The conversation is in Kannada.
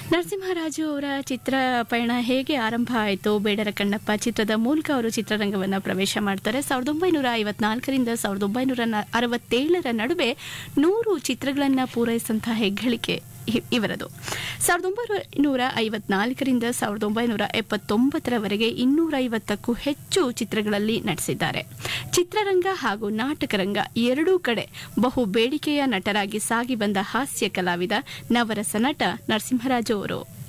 ನರಸಿಂಹರಾಜು ಅವರ ಚಿತ್ರ ಪಯಣ ಹೇಗೆ ಆರಂಭ ಆಯಿತು ಬೇಡರ ಕಣ್ಣಪ್ಪ ಚಿತ್ರದ ಮೂಲಕ ಅವರು ಚಿತ್ರರಂಗವನ್ನು ಪ್ರವೇಶ ಮಾಡ್ತಾರೆ ಸಾವಿರದ ಒಂಬೈನೂರ ಐವತ್ನಾಲ್ಕರಿಂದ ಸಾವಿರದ ಒಂಬೈನೂರ ನ- ಅರವತ್ತೇಳರ ನಡುವೆ ನೂರು ಚಿತ್ರಗಳನ್ನು ಪೂರೈಸಿದಂತಹ ಹೆಗ್ಗಳಿಕೆ ಇ- ಇವರದು ಸಾವಿರದ ಒಂಬೈನೂರ ಐವತ್ನಾಲ್ಕರಿಂದ ಸಾವಿರದ ಒಂಬೈನೂರ ಎಪ್ಪತ್ತೊಂಬತ್ತರವರೆಗೆ ಇನ್ನೂರೈವತ್ತಕ್ಕೂ ಹೆಚ್ಚು ಚಿತ್ರಗಳಲ್ಲಿ ನಟಿಸಿದ್ದಾರೆ ಚಿತ್ರರಂಗ ಹಾಗೂ ನಾಟಕರಂಗ ಎರಡೂ ಕಡೆ ಬಹು ಬೇಡಿಕೆಯ ನಟರಾಗಿ ಸಾಗಿ ಬಂದ ಹಾಸ್ಯ ಕಲಾವಿದ ನವರಸ ನಟ ನರಸಿಂಹರಾಜು ಅವರು